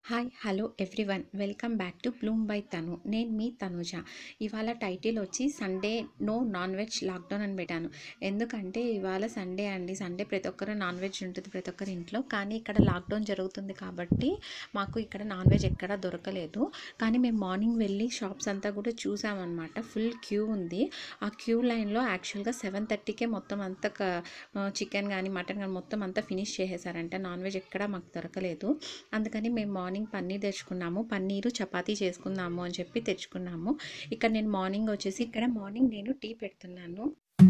hi hello everyone welcome back to Bloom by Tanu నేను మీ తనుజ ఇవాళ టైటిల్ వచ్చి Sunday no non veg lockdown అని పెట్టాను ఎందుకంటే ఇవాళ సండే అండి సండే ప్రతి ఒక్కరు నాన్ వెజ్ ఉంటుంది ప్రతి ఒక్కరి ఇంట్లో కానీ ఇక్కడ లాక్డౌన్ జరుగుతుంది కాబట్టి మాకు ఇక్కడ నాన్ వెజ్ ఎక్కడా దొరకలేదు కానీ మేము మార్నింగ్ వెళ్ళి షాప్స్ అంతా కూడా చూసామన్నమాట ఫుల్ క్యూ ఉంది ఆ క్యూ లైన్లో యాక్చువల్గా సెవెన్ థర్టీకే మొత్తం అంతా చికెన్ కానీ మటన్ కానీ మొత్తం అంతా ఫినిష్ చేసేసారంట నాన్ వెజ్ ఎక్కడా మాకు దొరకలేదు అందుకని మేము మార్నింగ్ పన్నీర్ తెచ్చుకున్నాము పన్నీరు చపాతీ చేసుకుందాము అని చెప్పి తెచ్చుకున్నాము ఇక్కడ నేను మార్నింగ్ వచ్చేసి ఇక్కడ మార్నింగ్ నేను టీ పెడుతున్నాను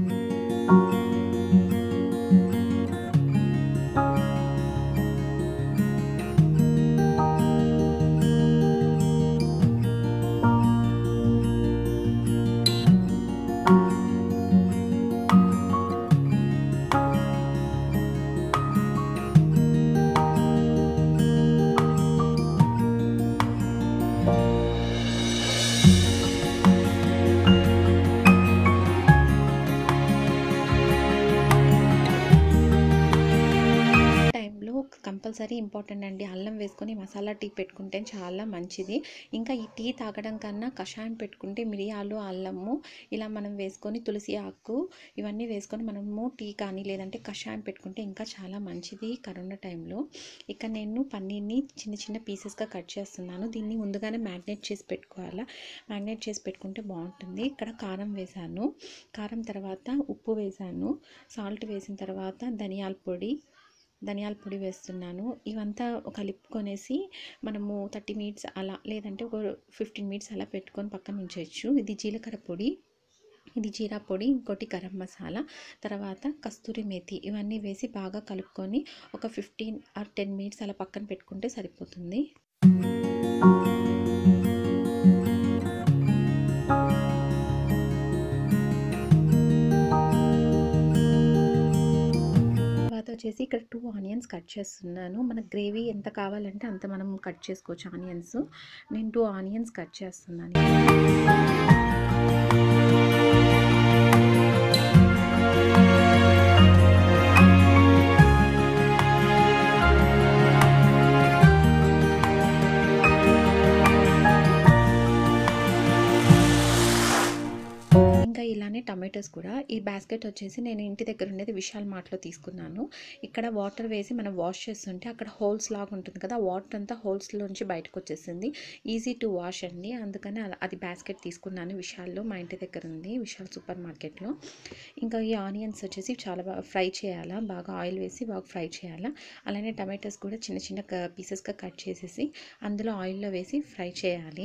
టైంలో కంపల్సరీ ఇంపార్టెంట్ అండి అల్లం వేసుకొని మసాలా టీ పెట్టుకుంటే చాలా మంచిది ఇంకా ఈ టీ తాగడం కన్నా కషాయం పెట్టుకుంటే మిరియాలు అల్లము ఇలా మనం వేసుకొని తులసి ఆకు ఇవన్నీ వేసుకొని మనము టీ కానీ లేదంటే కషాయం పెట్టుకుంటే ఇంకా చాలా మంచిది కరోనా టైంలో ఇక నేను పన్నీర్ని చిన్న చిన్న పీసెస్గా కట్ చేస్తున్నాను దీన్ని ముందుగానే మ్యాగ్నేట్ చేసి పెట్టుకోవాలా మ్యాగ్నేట్ చేసి పెట్టుకుంటే బాగుంటుంది ఇక్కడ కారం వేసాను కారం తర్వాత ఉప్పు వేసాను సాల్ట్ వేసిన తర్వాత ధనియాల పొడి ధనియాల పొడి వేస్తున్నాను ఇవంతా కలుపుకొనేసి మనము థర్టీ మినిట్స్ అలా లేదంటే ఒక ఫిఫ్టీన్ మినిట్స్ అలా పెట్టుకొని పక్కన ఉంచవచ్చు ఇది జీలకర్ర పొడి ఇది జీరా పొడి ఇంకోటి గరం మసాలా తర్వాత కస్తూరి మేతి ఇవన్నీ వేసి బాగా కలుపుకొని ఒక ఫిఫ్టీన్ ఆర్ టెన్ మినిట్స్ అలా పక్కన పెట్టుకుంటే సరిపోతుంది తర్వాత వచ్చేసి ఇక్కడ టూ ఆనియన్స్ కట్ చేస్తున్నాను మన గ్రేవీ ఎంత కావాలంటే అంత మనం కట్ చేసుకోవచ్చు ఆనియన్స్ నేను టూ ఆనియన్స్ కట్ చేస్తున్నాను ఇంకా ఇలానే టమాటోస్ కూడా ఈ బాస్కెట్ వచ్చేసి నేను ఇంటి దగ్గర ఉండేది విశాల్ మార్ట్లో తీసుకున్నాను ఇక్కడ వాటర్ వేసి మనం వాష్ చేస్తుంటే అక్కడ హోల్స్ లాగా ఉంటుంది కదా ఆ వాటర్ అంతా హోల్స్లోంచి బయటకు వచ్చేసింది ఈజీ టు వాష్ అండి అందుకని అలా- అది బాస్కెట్ తీసుకున్నాను విశాల్లో మా ఇంటి దగ్గర ఉంది విశాల్ సూపర్ మార్కెట్లో ఇంకా ఈ ఆనియన్స్ వచ్చేసి చాలా బాగా ఫ్రై చేయాలా బాగా ఆయిల్ వేసి బాగా ఫ్రై చేయాలా అలానే టమాటోస్ కూడా చిన్న చిన్న పీసెస్గా కట్ చేసేసి అందులో ఆయిల్లో వేసి ఫ్రై చేయాలి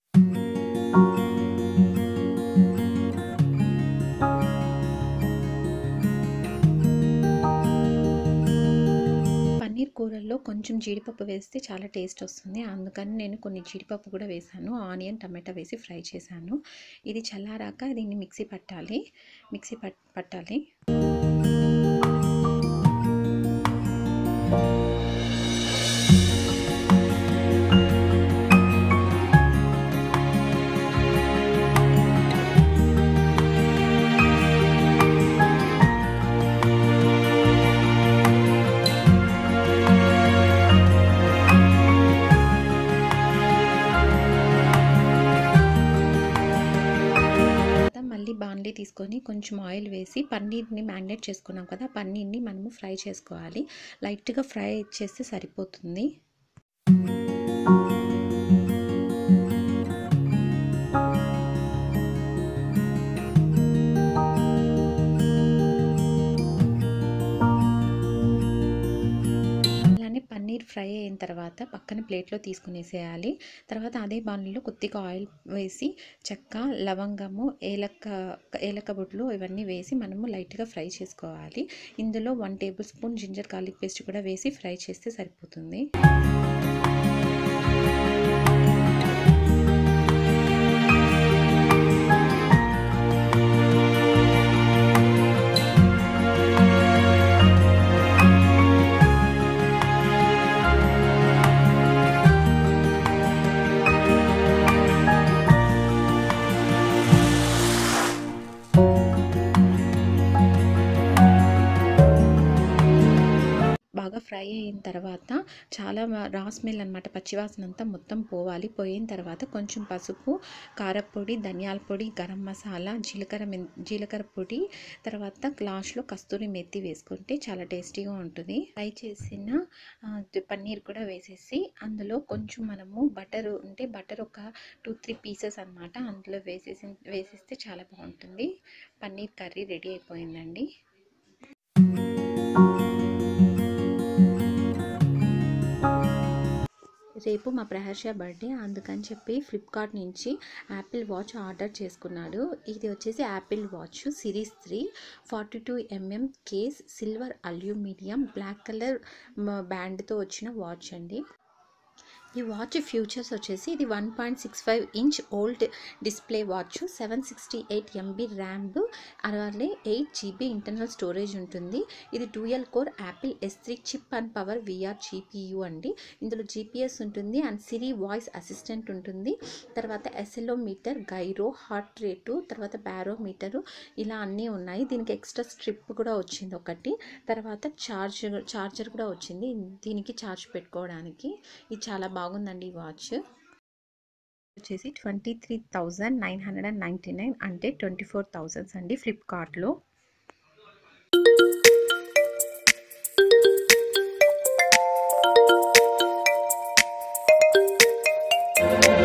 పన్నీర్ కూరల్లో కొంచెం జీడిపప్పు వేస్తే చాలా టేస్ట్ వస్తుంది అందుకని నేను కొన్ని జీడిపప్పు కూడా వేసాను ఆనియన్ టమాటా వేసి ఫ్రై చేశాను ఇది చల్లారాక దీన్ని మిక్సీ పట్టాలి మిక్సీ పట్ పట్టాలి తర్వాత మళ్ళీ బాండ్లీ తీసుకొని కొంచెం ఆయిల్ వేసి పన్నీర్ని మ్యాగ్నేట్ చేసుకున్నాం కదా పన్నీర్ని మనము ఫ్రై చేసుకోవాలి లైట్గా ఫ్రై చేస్తే సరిపోతుంది అలానే పన్నీర్ ఫ్రై అయిన తర్వాత పక్కన ప్లేట్లో తీసుకునేసేయాలి తర్వాత అదే బాణలిలో కొద్దిగా ఆయిల్ వేసి చెక్క లవంగము ఏలక్క ఏలక్క బొట్లు ఇవన్నీ వేసి మనము లైట్గా ఫ్రై చేసుకోవాలి ఇందులో one tablespoon ginger garlic paste కూడా వేసి ఫ్రై చేస్తే సరిపోతుంది బాగా ఫ్రై అయిన తర్వాత చాలా రా స్మెల్ అనమాట పచ్చివాసన అంతా మొత్తం పోవాలి పోయిన తర్వాత కొంచెం పసుపు కారపొడి ధనియాల పొడి గరం మసాలా జీలకర్ర మెన్ జీలకర్ర పొడి తర్వాత లాస్ట్లో కస్తూరి మెత్తి వేసుకుంటే చాలా టేస్టీగా ఉంటుంది ఫ్రై చేసిన ఆ, పన్నీర్ కూడా వేసేసి అందులో కొంచెం మనము బటర్ ఉంటే బటర్ ఒక టూ త్రీ పీసెస్ అనమాట అందులో వేసేసి వేసేస్తే చాలా బాగుంటుంది పన్నీర్ కర్రీ రెడీ అయిపోయిందండి రేపు మా ప్రహర్ష బర్త్డే అందుకని చెప్పి ఫ్లిప్కార్ట్ నుంచి యాపిల్ వాచ్ ఆర్డర్ చేసుకున్నాడు ఇది వచ్చేసి Apple watch series three forty two MM case silver aluminium black colour బ్యాండ్తో వచ్చిన వాచ్ అండి ఈ వాచ్ ఫ్యూచర్స్ వచ్చేసి ఇది one point six five inch OLED display watch seven sixty eight MB RAM అలాగే ఎయిట్ జీబీ ఇంటర్నల్ స్టోరేజ్ ఉంటుంది ఇది dual core Apple S three chip and power VR GPU అండి ఇందులో జీపీఎస్ ఉంటుంది అండ్ సిరి వాయిస్ అసిస్టెంట్ ఉంటుంది తర్వాత accelerometer gyro heart rate తర్వాత barometer ఇలా అన్నీ ఉన్నాయి దీనికి ఎక్స్ట్రా స్ట్రిప్ కూడా వచ్చింది ఒకటి తర్వాత చార్జర్ చార్జర్ కూడా వచ్చింది దీనికి ఛార్జ్ పెట్టుకోవడానికి ఇది చాలా బాగుందండి ఈ వాచ్ వచ్చేసి twenty three thousand nine hundred and ninety nine అంటే ట్వంటీ ఫోర్ థౌజండ్స్ అండి ఫ్లిప్కార్ట్లో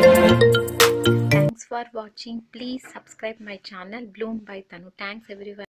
thanks for watching please subscribe my channel Bloom by Tanu thanks every